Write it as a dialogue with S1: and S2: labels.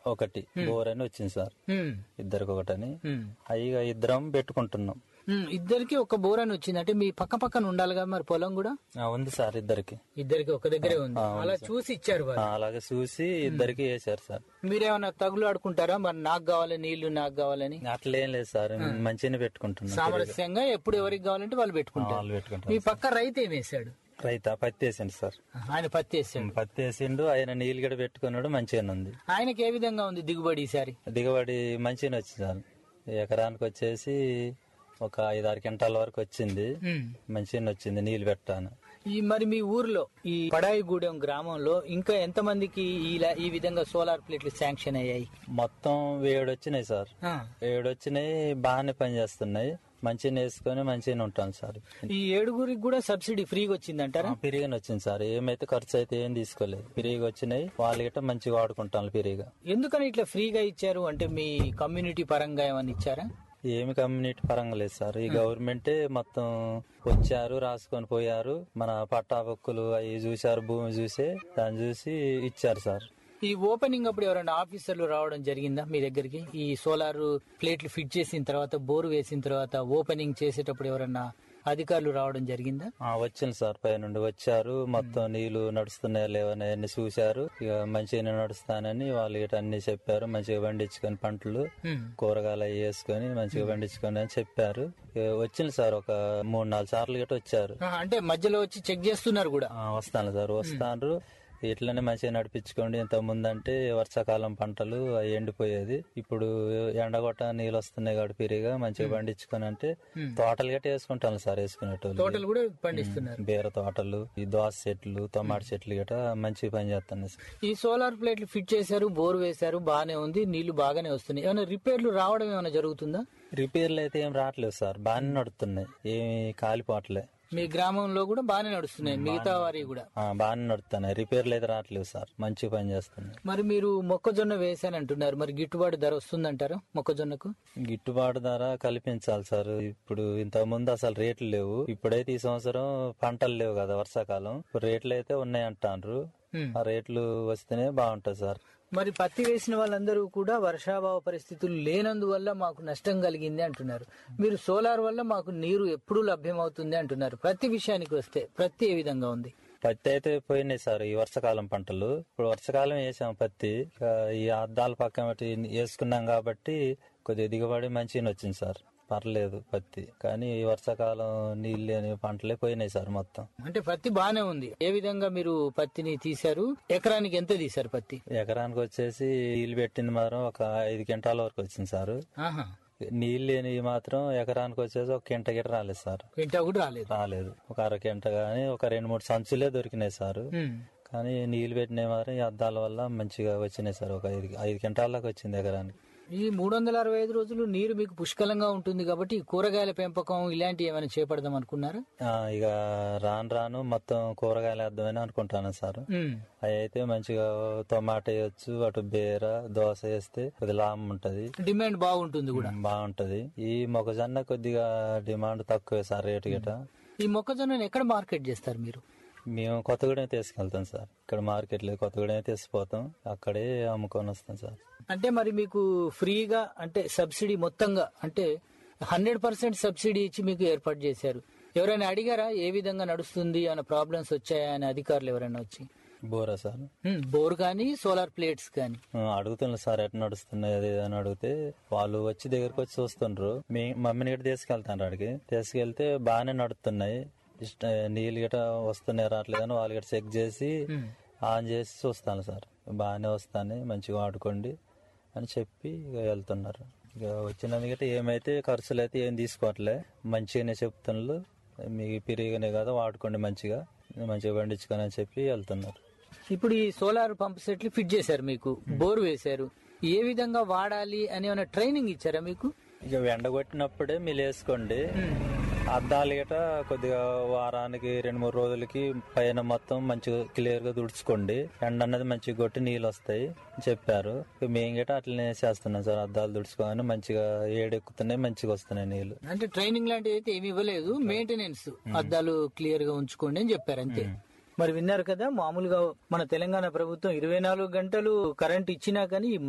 S1: ఒకటి బోర్ అని వచ్చింది సార్
S2: ఉమ్,
S1: ఇద్దరికి ఒకటని
S2: ఉమ్.
S1: అయ్యిగా ఇద్దరం పెట్టుకుంటున్నాం
S2: ఉమ్, ఇద్దరికి ఒక బోర్ అని వచ్చింది అంటే మీ పక్క పక్కన ఉండాలి కదా మరి పొలం కూడా
S1: ఆ, ఉంది సార్ ఇద్దరికి
S2: ఇద్దరికి ఒక దగ్గరే ఉంది
S1: ఆ, ఉంది
S2: అలా
S1: సార్.
S2: చూసి ఇచ్చారు వాళ్ళు
S1: ఆ, అలాగే చూసి ఇద్దరికి వేసారు సార్
S2: మీరేమన్నా తగులు ఆడుకుంటారా మరి నాకు కావాలి నీళ్లు నాకు కావాలని
S1: అట్లేం లేదు సార్ మంచిగానే పెట్టుకుంటున్నాం
S2: సామరస్యంగా ఎప్పుడు ఎవరికి కావాలంటే వాళ్ళు
S1: ఆ,
S2: పెట్టుకుంటారు
S1: వాళ్ళు పెట్టుకుంటాం
S2: మీ పక్క రైతు ఏం వేశాడు
S1: రైత పత్తి వేసిండు సార్
S2: ఆయన పత్తి వేసాడు
S1: పత్తి వేసిండు ఆయన నీళ్ళు గడ పెట్టుకున్నాడు మంచిగానే ఉంది
S2: ఆయనకి ఏ విధంగా ఉంది దిగుబడి ఈసారి
S1: దిగుబడి మంచిగానే వచ్చింది సార్ ఎకరానికి వచ్చేసి ఒక ఐదు ఆరు క్వింటాల వరకు వచ్చింది
S2: ఉమ్.
S1: మంచిగానే వచ్చింది నీళ్ళు పెట్టాను
S2: ఈ మరి మీ ఊర్లో ఈ పడాయిగూడెం గ్రామంలో ఇంకా ఎంత మందికి ఇలా ఈ విధంగా సోలార్ ప్లేట్లు శాంక్షన్ అయ్యాయి
S1: మొత్తం ఏడు వచ్చినాయి సార్
S2: ఆ.
S1: ఏడు వచ్చినాయి బాగానే పనిచేస్తున్నాయి మంచిగా వేసుకొని మంచిగానే ఉంటాం సార్
S2: ఈ ఏడుగురికి కూడా సబ్సిడీ ఫ్రీగా వచ్చిందంటారా
S1: పిరిగిన వచ్చింది సార్ ఏమైతే ఖర్చు అయితే ఏం తీసుకోలేదు పిరిగి వచ్చినాయి వాళ్ళు గిట్ట మంచిగా వాడుకుంటాం పిరిగా
S2: ఎందుకని ఇట్లా ఫ్రీగా ఇచ్చారు అంటే మీ కమ్యూనిటీ పరంగా ఏమని ఇచ్చారా
S1: ఏమి కమ్యూనిటీ పరంగా లేదు సార్ ఈ గవర్నమెంటే మొత్తం వచ్చారు రాసుకొని పోయారు మన పట్టా హక్కులు అవి చూశారు భూమి చూసి దాన్ని చూసి ఇచ్చారు సార్
S2: ఈ ఓపెనింగ్ అప్పుడు ఎవరైనా ఆఫీసర్లు రావడం జరిగిందా మీ దగ్గరికి ఈ సోలార్ ప్లేట్లు ఫిట్ చేసిన తర్వాత బోరు వేసిన తర్వాత ఓపెనింగ్ చేసేటప్పుడు ఎవరైనా అధికారులు రావడం జరిగిందా
S1: ఆ, వచ్చింది సార్ పై నుండి వచ్చారు మొత్తం నీళ్లు నడుస్తున్నాయా లేవని అన్ని చూశారు ఇక మంచిగా నడుస్తానని వాళ్ళు ఇట అన్ని చెప్పారు మంచిగా పండించుకొని పంటలు
S2: హ్మ్.
S1: కూరగాయలు అవి వేసుకొని మంచిగా పండించుకొని అని చెప్పారు ఇక వచ్చింది సార్ ఒక మూడు నాలుగు సార్లు గట్ట వచ్చారు
S2: ఆ, అంటే మధ్యలో వచ్చి చెక్ చేస్తున్నారు కూడా
S1: ఆ, వస్తాను సార్ వస్తాను ఇట్లనే మంచిగా నడిపించుకోండి ఇంత ముందంటే వర్షాకాలం పంటలు అవి ఎండిపోయేది ఇప్పుడు ఎండగొట్ట నీళ్ళు వస్తున్నాయి కాబట్టి పిరిగా మంచిగా పండించుకొని అంటే తోటలు గట్ట వేసుకుంటాను సార్ వేసుకునేటోళ్ళు
S2: తోటలు కూడా పండిస్తున్నారు
S1: బీర తోటలు ఈ దోస చెట్లు టమాటా చెట్లు గట్ట మంచిగా పని చేస్తున్నాయి సార్
S2: ఈ సోలార్ ప్లేట్లు ఫిట్ చేశారు బోర్ వేశారు బాగానే ఉంది నీళ్లు బాగానే వస్తున్నాయి ఏమైనా రిపేర్లు రావడం ఏమైనా జరుగుతుందా
S1: రిపేర్లు అయితే ఏం రావట్లేదు సార్ బాగానే నడుస్తున్నాయి ఏమి కాలిపోవట్లే
S2: మీ గ్రామంలో కూడా బాగానే నడుస్తున్నాయి మిగతా వారి కూడా
S1: ఆ, బాగానే నడుస్తున్నాయి రిపేర్లు అయితే రావట్లేదు సార్ మంచిగా పని చేస్తున్నాయి
S2: మరి మీరు మొక్కజొన్న వేశానంటున్నారు మరి గిట్టుబాటు ధర వస్తుందంటారా మొక్కజొన్నకు
S1: గిట్టుబాటు ధర కల్పించాలి సార్ ఇప్పుడు ఇంతకు ముందు అసలు రేట్లు లేవు ఇప్పుడైతే ఈ సంవత్సరం పంటలు లేవు కదా వర్షాకాలం ఇప్పుడు రేట్లు అయితే ఉన్నాయి అంటారు
S2: హ్మ్.
S1: ఆ రేట్లు వస్తేనే బాగుంటది సార్
S2: మరి పత్తి వేసిన వాళ్ళందరూ కూడా వర్షాభావ పరిస్థితులు లేనందువల్ల మాకు నష్టం కలిగింది అంటున్నారు మీరు సోలార్ వల్ల మాకు నీరు ఎప్పుడు లభ్యమవుతుంది అంటున్నారు ప్రతి విషయానికి వస్తే ప్రతి ఏ విధంగా ఉంది
S1: పత్తి అయితే పోయినాయి సార్ ఈ వర్షాకాలం పంటలు ఇప్పుడు వర్షాకాలం వేసాం పత్తి ఇక ఈ అద్దాల పక్కన ఒకటి వేసుకున్నాం కాబట్టి కొద్దిగా దిగుబడి మంచిగా వచ్చింది సార్ పర్లేదు పత్తి కానీ ఈ వర్షాకాలం నీళ్ళు లేని పంటలే పోయినాయి సార్ మొత్తం
S2: అంటే పత్తి బానే ఉంది ఏ విధంగా మీరు పత్తిని తీశారు ఎకరానికి ఎంత తీశారు పత్తి
S1: ఎకరానికి వచ్చేసి నీళ్ళు పెట్టింది మాత్రం ఒక ఐదు క్వింటాల వరకు వచ్చింది సార్
S2: ఆహా
S1: నీళ్ళు లేనివి మాత్రం ఎకరానికి వచ్చేసి ఒక కింట గిట్ట రాలేదు సార్
S2: క్వింటా కూడా రాలేదు
S1: రాలేదు ఒక అర కింట గానీ ఒక రెండు మూడు సంచులే దొరికినాయి సార్
S2: ఉమ్.
S1: కానీ నీళ్ళు పెట్టినవి మాత్రం ఈ అద్దాల వల్ల మంచిగా వచ్చినాయి సార్ ఒక ఐదు ఐదు క్వింటాలకు వచ్చింది ఎకరానికి
S2: ఈ మూడు వందల అరవై ఐదు రోజులు నీరు మీకు పుష్కలంగా ఉంటుంది కాబట్టి ఈ కూరగాయల పెంపకం ఇలాంటివి ఏమైనా చేపడదాం అనుకున్నారా
S1: ఆ, ఇక రాను రాను మొత్తం కూరగాయలు వేద్దామని అనుకుంటాను సార్
S2: ఉమ్.
S1: అవి అయితే మంచిగా టొమాటో వేయచ్చు అటు బీర దోశ వేస్తే కొద్ది లాభం ఉంటది
S2: డిమాండ్ బాగుంటుంది కూడా
S1: బాగుంటది ఈ మొక్కజొన్న కొద్దిగా డిమాండ్ తక్కువే సార్ రేటు గిట
S2: ఈ మొక్కజొన్నను ఎక్కడ మార్కెట్ చేస్తారు మీరు
S1: మేము కొత్తగూడెం తీసుకెళ్తాం సార్ ఇక్కడ మార్కెట్ లేదు కొత్తగూడెం తీసుకుపోతాం అక్కడే అమ్ముకొని వస్తాం సార్
S2: అంటే మరి మీకు ఫ్రీగా అంటే సబ్సిడీ మొత్తంగా అంటే హండ్రెడ్ పర్సెంట్ సబ్సిడీ ఇచ్చి మీకు ఏర్పాటు చేశారు ఎవరైనా అడిగారా ఏ విధంగా నడుస్తుంది అన్న ప్రాబ్లమ్స్ వచ్చాయా అని అధికారులు ఎవరైనా వచ్చి
S1: బోరా సార్
S2: ఉమ్, బోర్ కానీ సోలార్ ప్లేట్స్ కానీ
S1: ఆ, అడుగుతున్నారు సార్ ఎట్లా నడుస్తున్నాయి అది ఇది అని అడిగితే వాళ్ళు వచ్చి దగ్గరకు వచ్చి చూస్తుండ్రు మీ మమ్మీని గట్ట తీసుకెళ్తాను అడిగి తీసుకెళ్తే బాగానే నడుస్తున్నాయి ఇష్ట నీళ్ళు గట్ట వస్తున్నాయి రావట్లేదని వాళ్ళు గట్ట చెక్ చేసి ఆన్ చేసి చూస్తాను సార్ బాగానే వస్తాయి మంచిగా వాడుకోండి అని చెప్పి ఇక వెళ్తున్నారు ఇక వచ్చినందుకు గట్ట ఏమైతే ఖర్చులు అయితే ఏం తీసుకోవట్లే మంచిగానే చెప్తున్నారు మీకు పిరిగినే కదా వాడుకోండి మంచిగా మంచిగా పండించుకొని అని చెప్పి వెళ్తున్నారు
S2: ఇప్పుడు ఈ సోలార్ పంప్ సెట్లు ఫిట్ చేశారు మీకు బోర్ వేశారు ఏ విధంగా వాడాలి అని ఏమైనా ట్రైనింగ్ ఇచ్చారా మీకు
S1: ఇక ఎండగొట్టినప్పుడే మీరు వేసుకోండి అద్దాలు గట కొద్దిగా వారానికి రెండు మూడు రోజులకి పైన మొత్తం మంచిగా క్లియర్ గా తుడుచుకోండి ఎండ అన్నది మంచిగా కొట్టి నీళ్ళు వస్తాయి అని చెప్పారు ఇక మేము గట అట్లనే చేస్తున్నాం సార్ అద్దాలు తుడుచుకోగానే మంచిగా ఏడెక్కుతున్నాయి మంచిగా వస్తున్నాయి నీళ్లు
S2: అంటే ట్రైనింగ్ లాంటిది అయితే ఏమి ఇవ్వలేదు మెయింటెనెన్స్ అద్దాలు క్లియర్ గా ఉంచుకోండి అని చెప్పారు అంతే మరి విన్నారు కదా మామూలుగా మన తెలంగాణ ప్రభుత్వం ఇరవై నాలుగు గంటలు కరెంట్ ఇచ్చినా కానీ